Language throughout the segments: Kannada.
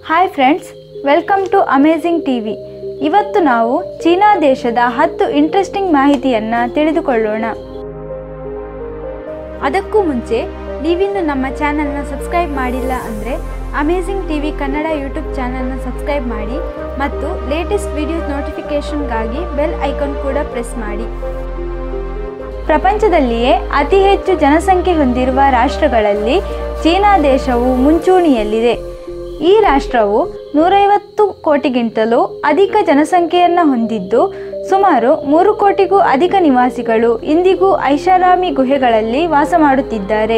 hi friends welcome to amazing TV ಇವತ್ತು ನಾವು ಚೀನಾ ದೇಶದ ಹತ್ತು ಇಂಟ್ರೆಸ್ಟಿಂಗ್ ಮಾಹಿತಿಯನ್ನು ತಿಳಿದುಕೊಳ್ಳೋಣ ಅದಕ್ಕೂ ಮುಂಚೆ ನೀವಿನ್ನು ನಮ್ಮ ಚಾನಲ್ನ ಸಬ್ಸ್ಕ್ರೈಬ್ ಮಾಡಿಲ್ಲ ಅಂದರೆ ಅಮೇಝಿಂಗ್ ಟಿವಿ ಕನ್ನಡ ಯೂಟ್ಯೂಬ್ ಚಾನಲ್ನ ಸಬ್ಸ್ಕ್ರೈಬ್ ಮಾಡಿ ಮತ್ತು ಲೇಟೆಸ್ಟ್ ವಿಡಿಯೋಸ್ ನೋಟಿಫಿಕೇಷನ್ಗಾಗಿ ಬೆಲ್ ಐಕಾನ್ ಕೂಡ ಪ್ರೆಸ್ ಮಾಡಿ ಪ್ರಪಂಚದಲ್ಲಿಯೇ ಅತಿ ಹೆಚ್ಚು ಜನಸಂಖ್ಯೆ ಹೊಂದಿರುವ ರಾಷ್ಟ್ರಗಳಲ್ಲಿ ಚೀನಾ ದೇಶವು ಮುಂಚೂಣಿಯಲ್ಲಿದೆ ಈ ರಾಷ್ಟ್ರವು ನೂರೈವತ್ತು ಕೋಟಿಗಿಂತಲೂ ಅಧಿಕ ಜನಸಂಖ್ಯೆಯನ್ನು ಹೊಂದಿದ್ದು ಸುಮಾರು ಮೂರು ಕೋಟಿಗೂ ಅಧಿಕ ನಿವಾಸಿಗಳು ಇಂದಿಗೂ ಐಷಾರಾಮಿ ಗುಹೆಗಳಲ್ಲಿ ವಾಸ ಮಾಡುತ್ತಿದ್ದಾರೆ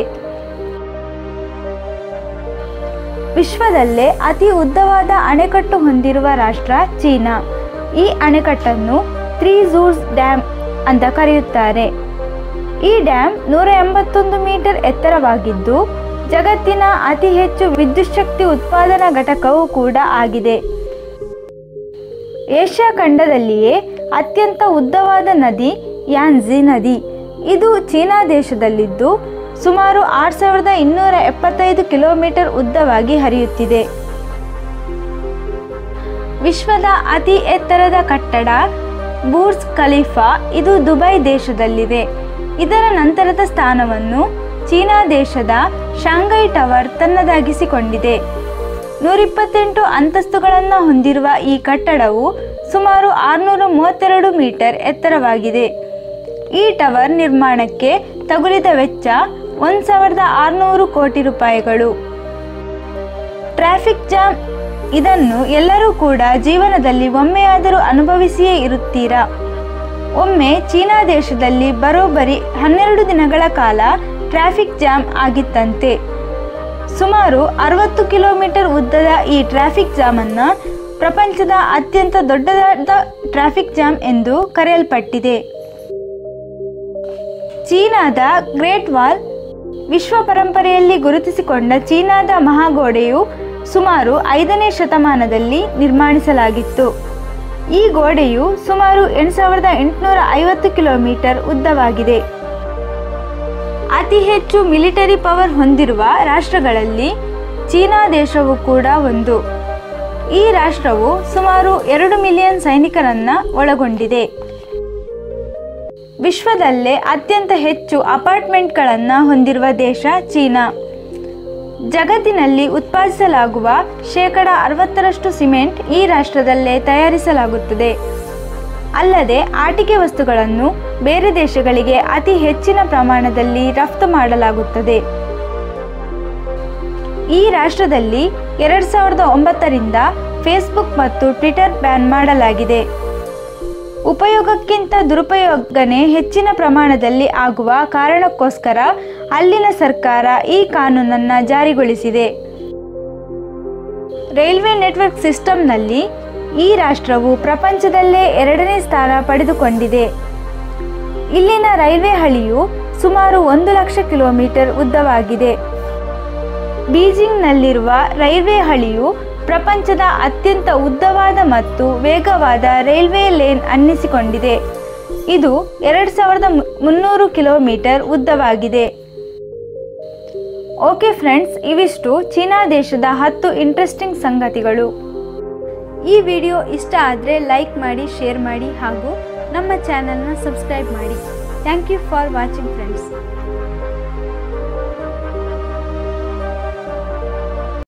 ವಿಶ್ವದಲ್ಲೇ ಅತಿ ಉದ್ದವಾದ ಅಣೆಕಟ್ಟು ಹೊಂದಿರುವ ರಾಷ್ಟ್ರ ಚೀನಾ ಈ ಅಣೆಕಟ್ಟನ್ನು ತ್ರೀ ಝೂಸ್ ಡ್ಯಾಮ್ ಅಂತ ಕರೆಯುತ್ತಾರೆ ಈ ಡ್ಯಾಮ್ ನೂರ ಎಂಬತ್ತೊಂದು ಮೀಟರ್ ಎತ್ತರವಾಗಿದ್ದು ಜಗತ್ತಿನ ಅತಿ ಹೆಚ್ಚು ವಿದ್ಯುತ್ ಶಕ್ತಿ ಉತ್ಪಾದನಾ ಘಟಕವೂ ಕೂಡ ಆಗಿದೆ ಏಷ್ಯಾ ಖಂಡದಲ್ಲಿಯೇ ಅತ್ಯಂತ ಉದ್ದವಾದ ನದಿ ಯಾನ್ಜಿ ನದಿ ಇದು ಚೀನಾ ದೇಶದಲ್ಲಿದ್ದು ಸುಮಾರು ಆರು ಸಾವಿರದ ಇನ್ನೂರ ಎಪ್ಪತ್ತೈದು ಕಿಲೋಮೀಟರ್ ಉದ್ದವಾಗಿ ಹರಿಯುತ್ತಿದೆ ವಿಶ್ವದ ಅತಿ ಎತ್ತರದ ಕಟ್ಟಡ ಬೂರ್ಜ್ ಖಲೀಫಾ ಇದು ದುಬೈ ದೇಶದಲ್ಲಿದೆ ಇದರ ನಂತರದ ಸ್ಥಾನವನ್ನು ಚೀನಾ ದೇಶದ ಶಾಂಘೈ ಟವರ್ ತನ್ನದಾಗಿಸಿಕೊಂಡಿದೆ ನೂರಿಪ್ಪತ್ತೆಂಟು ಅಂತಸ್ತುಗಳನ್ನು ಹೊಂದಿರುವ ಈ ಕಟ್ಟಡವು ಸುಮಾರು ಆರುನೂರ ಮೂವತ್ತೆರಡು ಮೀಟರ್ ಎತ್ತರವಾಗಿದೆ ಈ ಟವರ್ ನಿರ್ಮಾಣಕ್ಕೆ ತಗುಲಿದ ವೆಚ್ಚ ಒಂದು ಸಾವಿರದ ಆರುನೂರು ಕೋಟಿ ರೂಪಾಯಿಗಳು ಟ್ರಾಫಿಕ್ ಜಾಮ್ ಇದನ್ನು ಎಲ್ಲರೂ ಕೂಡ ಜೀವನದಲ್ಲಿ ಒಮ್ಮೆಯಾದರೂ ಅನುಭವಿಸಿಯೇ ಇರುತ್ತೀರಾ ಒಮ್ಮೆ ಚೀನಾ ದೇಶದಲ್ಲಿ ಬರೋಬ್ಬರಿ ಹನ್ನೆರಡು ದಿನಗಳ ಕಾಲ ಟ್ರಾಫಿಕ್ ಜಾಮ್ ಆಗಿತ್ತಂತೆ ಸುಮಾರು ಅರವತ್ತು ಕಿಲೋಮೀಟರ್ ಉದ್ದದ ಈ ಟ್ರಾಫಿಕ್ ಜಾಮನ್ನು ಪ್ರಪಂಚದ ಅತ್ಯಂತ ದೊಡ್ಡದಾದ ಟ್ರಾಫಿಕ್ ಜಾಮ್ ಎಂದು ಕರೆಯಲ್ಪಟ್ಟಿದೆ ಚೀನಾದ ಗ್ರೇಟ್ ವಾಲ್ ವಿಶ್ವ ಪರಂಪರೆಯಲ್ಲಿ ಗುರುತಿಸಿಕೊಂಡ ಚೀನಾದ ಮಹಾಗೋಡೆಯು ಸುಮಾರು ಐದನೇ ಶತಮಾನದಲ್ಲಿ ನಿರ್ಮಾಣಿಸಲಾಗಿತ್ತು ಈ ಗೋಡೆಯು ಸುಮಾರು ಎಂಟು ಸಾವಿರದ ಎಂಟುನೂರ ಐವತ್ತು ಕಿಲೋಮೀಟರ್ ಉದ್ದವಾಗಿದೆ ಅತಿ ಹೆಚ್ಚು ಮಿಲಿಟರಿ ಪವರ್ ಹೊಂದಿರುವ ರಾಷ್ಟ್ರಗಳಲ್ಲಿ ಚೀನಾ ದೇಶವು ಕೂಡ ಒಂದು ಈ ರಾಷ್ಟ್ರವು ಸುಮಾರು ಎರಡು ಮಿಲಿಯನ್ ಸೈನಿಕರನ್ನ ಒಳಗೊಂಡಿದೆ ವಿಶ್ವದಲ್ಲೇ ಅತ್ಯಂತ ಹೆಚ್ಚು ಅಪಾರ್ಟ್ಮೆಂಟ್ಗಳನ್ನು ಹೊಂದಿರುವ ದೇಶ ಚೀನಾ ಜಗತ್ತಿನಲ್ಲಿ ಉತ್ಪಾದಿಸಲಾಗುವ ಶೇಕಡ ಅರವತ್ತರಷ್ಟು ಸಿಮೆಂಟ್ ಈ ರಾಷ್ಟ್ರದಲ್ಲೇ ತಯಾರಿಸಲಾಗುತ್ತದೆ ಅಲ್ಲದೆ ಆಟಿಕೆ ವಸ್ತುಗಳನ್ನು ಬೇರೆ ದೇಶಗಳಿಗೆ ಅತಿ ಹೆಚ್ಚಿನ ಪ್ರಮಾಣದಲ್ಲಿ ರಫ್ತು ಮಾಡಲಾಗುತ್ತದೆ ಈ ರಾಷ್ಟ್ರದಲ್ಲಿ ಎರಡು ಸಾವಿರದ ಒಂಬತ್ತರಿಂದ ಫೇಸ್ಬುಕ್ ಮತ್ತು ಟ್ವಿಟರ್ ಬ್ಯಾನ್ ಮಾಡಲಾಗಿದೆ ಉಪಯೋಗಕ್ಕಿಂತ ದುರುಪಯೋಗನೇ ಹೆಚ್ಚಿನ ಪ್ರಮಾಣದಲ್ಲಿ ಆಗುವ ಕಾರಣಕ್ಕೋಸ್ಕರ ಅಲ್ಲಿನ ಸರ್ಕಾರ ಈ ಕಾನೂನನ್ನು ಜಾರಿಗೊಳಿಸಿದೆ ರೈಲ್ವೆ ನೆಟ್ವರ್ಕ್ ಸಿಸ್ಟಂನಲ್ಲಿ ಈ ರಾಷ್ಟ್ರವು ಪ್ರಪಂಚದಲ್ಲೇ ಎರಡನೇ ಸ್ಥಾನ ಪಡೆದುಕೊಂಡಿದೆ ಇಲ್ಲಿನ ರೈಲ್ವೆ ಹಳಿಯು ಸುಮಾರು ಒಂದು ಲಕ್ಷ ಕಿಲೋಮೀಟರ್ ಉದ್ದವಾಗಿದೆ ಬೀಜಿಂಗ್ನಲ್ಲಿರುವ ರೈಲ್ವೆ ಹಳಿಯು ಪ್ರಪಂಚದ ಅತ್ಯಂತ ಉದ್ದವಾದ ಮತ್ತು ವೇಗವಾದ ರೈಲ್ವೆ ಲೇನ್ ಅನ್ನಿಸಿಕೊಂಡಿದೆ ಇದು ಎರಡು ಸಾವಿರದ ಮುನ್ನೂರು ಕಿಲೋಮೀಟರ್ ಉದ್ದವಾಗಿದೆ ಓಕೆ ಫ್ರೆಂಡ್ಸ್ ಇವಿಷ್ಟು ಚೀನಾ ದೇಶದ ಹತ್ತು ಇಂಟ್ರೆಸ್ಟಿಂಗ್ ಸಂಗತಿಗಳು ಈ ವಿಡಿಯೋ ಇಷ್ಟ ಆದರೆ ಲೈಕ್ ಮಾಡಿ ಶೇರ್ ಮಾಡಿ ಹಾಗೂ ನಮ್ಮ ಚಾನಲ್ನ ಸಬ್ಸ್ಕ್ರೈಬ್ ಮಾಡಿ thank you for watching friends